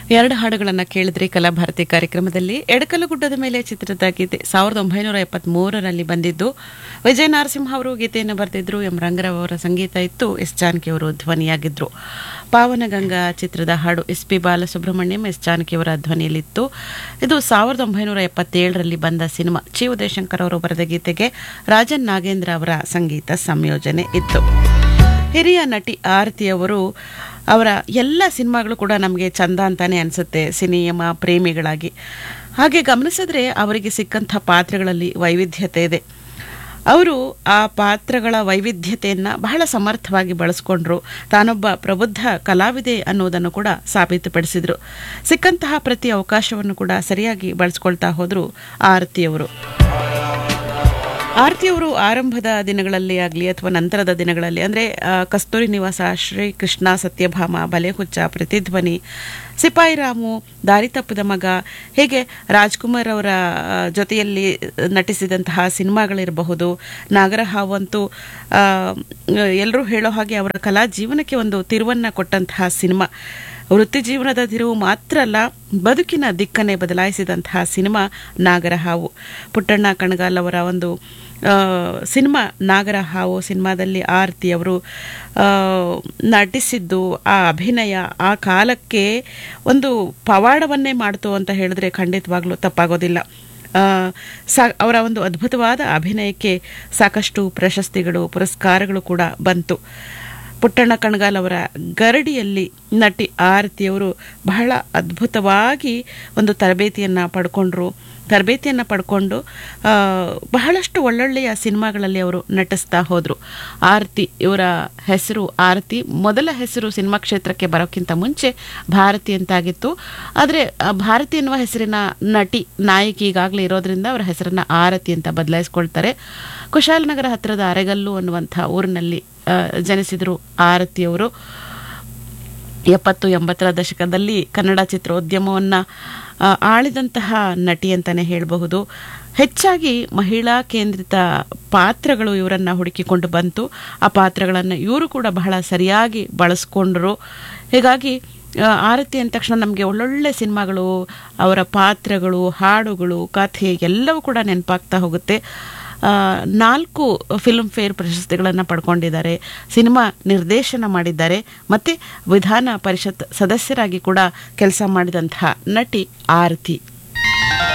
ಎರಡು ಹಾಡುಗಳನ್ನು ಕೇಳಿದ್ರಿ ಕಲಾಭಾರತಿ ಕಾರ್ಯಕ್ರಮದಲ್ಲಿ ಎಡಕಲುಗುಡ್ಡದ ಮೇಲೆ ಚಿತ್ರದ ಗೀತೆ ಸಾವಿರದ ಒಂಬೈನೂರ ಎಪ್ಪತ್ಮೂರರಲ್ಲಿ ಬಂದಿದ್ದು ವಿಜಯ ನರಸಿಂಹ ಅವರು ಗೀತೆಯನ್ನು ಬರೆದಿದ್ರು ಎಂ ರಂಗರಾವ್ ಅವರ ಸಂಗೀತ ಇತ್ತು ಎಸ್ ಜಾನಕಿ ಅವರು ಧ್ವನಿಯಾಗಿದ್ರು ಪಾವನಗಂಗಾ ಚಿತ್ರದ ಹಾಡು S P Balasubrahmanyam S Janaki ಅವರ ಧ್ವನಿಯಲ್ಲಿತ್ತು ಇದು ಸಾವಿರದ ಒಂಬೈನೂರ ಎಪ್ಪತ್ತೇಳರಲ್ಲಿ ಬಂದ ಸಿನಿಮಾ ಚಿ ಉದಯಶಂಕರ್ ಅವರು ಬರೆದ ಗೀತೆಗೆ ರಾಜನ್ ನಾಗೇಂದ್ರ ಅವರ ಸಂಗೀತ ಸಂಯೋಜನೆ ಇತ್ತು ಹಿರಿಯ ನಟಿ ಆರತಿ ಅವರು ಅವರ ಎಲ್ಲ ಸಿನಿಮಾಗಳು ಕೂಡ ನಮಗೆ ಚಂದ ಅಂತಾನೆ ಅನಿಸುತ್ತೆ ಸಿನಿಮಾ ಪ್ರೇಮಿಗಳಾಗಿ ಹಾಗೆ ಗಮನಿಸಿದ್ರೆ ಅವರಿಗೆ ಸಿಕ್ಕಂಥ ಪಾತ್ರಗಳಲ್ಲಿ ವೈವಿಧ್ಯತೆ ಇದೆ ಅವರು ಆ ಪಾತ್ರಗಳ ವೈವಿಧ್ಯತೆಯನ್ನು ಬಹಳ ಸಮರ್ಥವಾಗಿ ಬಳಸ್ಕೊಂಡ್ರು ತಾನೊಬ್ಬ ಪ್ರಬುದ್ಧ ಕಲಾವಿದೆ ಅನ್ನೋದನ್ನು ಕೂಡ ಸಾಬೀತುಪಡಿಸಿದರು ಸಿಕ್ಕಂತಹ ಪ್ರತಿ ಅವಕಾಶವನ್ನು ಕೂಡ ಸರಿಯಾಗಿ ಬಳಸ್ಕೊಳ್ತಾ ಹೋದರು ಆರತಿಯವರು ಆರತಿಯವರು ಆರಂಭದ ದಿನಗಳಲ್ಲಿ ಆಗಲಿ ಅಥವಾ ನಂತರದ ದಿನಗಳಲ್ಲಿ ಅಂದರೆ ಕಸ್ತೂರಿ ನಿವಾಸ ಶ್ರೀ ಕೃಷ್ಣ ಸತ್ಯಭಾಮ ಬಲೆಹುಚ್ಚ ಪ್ರತಿಧ್ವನಿ ಸಿಪಾಯಿ ರಾಮು ದಾರಿ ತಪ್ಪಿದ ಮಗ ಹೀಗೆ ರಾಜ್ಕುಮಾರ್ ಅವರ ಆ, ಜೊತೆಯಲ್ಲಿ ನಟಿಸಿದಂತಹ ಸಿನಿಮಾಗಳಿರಬಹುದು ನಾಗರಹಾವು ಅಂತೂ ಎಲ್ಲರೂ ಹೇಳೋ ಹಾಗೆ ಅವರ ಕಲಾ ಜೀವನಕ್ಕೆ ಒಂದು ತಿರುವನ್ನು ಕೊಟ್ಟಂತಹ ಸಿನಿಮಾ ವೃತ್ತಿ ಜೀವನದ ತಿರುವು ಮಾತ್ರ ಅಲ್ಲ ಬದುಕಿನ ದಿಕ್ಕನ್ನೇ ಬದಲಾಯಿಸಿದಂತಹ ಸಿನಿಮಾ ನಾಗರಹಾವು ಪುಟ್ಟಣ್ಣ ಕಣಗಾಲ್ ಅವರ ಒಂದು ಆ, ಸಿನಿಮಾ ನಾಗರಹಾವು ಸಿನಿಮಾದಲ್ಲಿ ಆರತಿ ಅವರು ಆ, ನಟಿಸಿದ್ದು ಆ ಅಭಿನಯ ಆ ಕಾಲಕ್ಕೆ ಒಂದು ಪವಾಡವನ್ನೇ ಮಾಡ್ತು ಅಂತ ಹೇಳಿದ್ರೆ ಖಂಡಿತವಾಗ್ಲೂ ತಪ್ಪಾಗೋದಿಲ್ಲ ಆ, ಸಾ ಅವರ ಒಂದು ಅದ್ಭುತವಾದ ಅಭಿನಯಕ್ಕೆ ಸಾಕಷ್ಟು ಪ್ರಶಸ್ತಿಗಳು ಪುರಸ್ಕಾರಗಳು ಕೂಡ ಬಂತು ಪುಟ್ಟಣ್ಣ ಕಣಗಾಲ್ ಅವರ ಗರಡಿಯಲ್ಲಿ ನಟಿ ಆರತಿಯವರು ಬಹಳ ಅದ್ಭುತವಾಗಿ ಒಂದು ತರಬೇತಿಯನ್ನು ಪಡ್ಕೊಂಡ್ರು ತರಬೇತಿಯನ್ನು ಪಡ್ಕೊಂಡು ಆ, ಬಹಳಷ್ಟು ಒಳ್ಳೊಳ್ಳೆಯ ಸಿನಿಮಾಗಳಲ್ಲಿ ಅವರು ನಟಿಸ್ತಾ ಹೋದರು ಆರತಿ ಇವರ ಹೆಸರು ಆರತಿ ಮೊದಲ ಹೆಸರು ಸಿನಿಮಾ ಕ್ಷೇತ್ರಕ್ಕೆ ಬರೋಕ್ಕಿಂತ ಮುಂಚೆ ಭಾರತಿ ಅಂತಾಗಿತ್ತು ಆದರೆ ಆ ಭಾರತಿ ಎನ್ನುವ ಹೆಸರಿನ ನಟಿ ನಾಯಕಿ ಈಗಾಗಲೇ ಇರೋದ್ರಿಂದ ಅವರ ಹೆಸರನ್ನು ಆರತಿ ಅಂತ ಬದಲಾಯಿಸ್ಕೊಳ್ತಾರೆ ಕುಶಾಲನಗರ ಹತ್ತಿರದ ಅರೆಗಲ್ಲು ಅನ್ನುವಂಥ ಊರಿನಲ್ಲಿ ಆ, ಜನಿಸಿದರು ಆರತಿಯವರು ಎಪ್ಪತ್ತು ಎಂಬತ್ತರ ದಶಕದಲ್ಲಿ ಕನ್ನಡ ಚಿತ್ರೋದ್ಯಮವನ್ನು ಆ, ಆಳಿದಂತಹ ನಟಿ ಅಂತಲೇ ಹೇಳಬಹುದು ಹೆಚ್ಚಾಗಿ ಮಹಿಳಾ ಕೇಂದ್ರಿತ ಪಾತ್ರಗಳು ಇವರನ್ನು ಹುಡುಕಿಕೊಂಡು ಬಂತು ಆ ಪಾತ್ರಗಳನ್ನು ಇವರು ಕೂಡ ಬಹಳ ಸರಿಯಾಗಿ ಬಳಸ್ಕೊಂಡ್ರು ಹೀಗಾಗಿ ಆ, ಆರತಿ ಅಂದ ತಕ್ಷಣ ನಮಗೆ ಒಳ್ಳೊಳ್ಳೆ ಸಿನಿಮಾಗಳು ಅವರ ಪಾತ್ರಗಳು ಹಾಡುಗಳು ಕಥೆ ಎಲ್ಲವೂ ಕೂಡ ನೆನಪಾಗ್ತಾ ಹೋಗುತ್ತೆ ಆ, ನಾಲ್ಕು ಫಿಲ್ಮ್ ಫೇರ್ ಪ್ರಶಸ್ತಿಗಳನ್ನು ಪಡ್ಕೊಂಡಿದ್ದಾರೆ ಸಿನಿಮಾ ನಿರ್ದೇಶನ ಮಾಡಿದ್ದಾರೆ ಮತ್ತು ವಿಧಾನ ಪರಿಷತ್ ಸದಸ್ಯರಾಗಿ ಕೂಡ ಕೆಲಸ ಮಾಡಿದಂತಹ ನಟಿ ಆರತಿ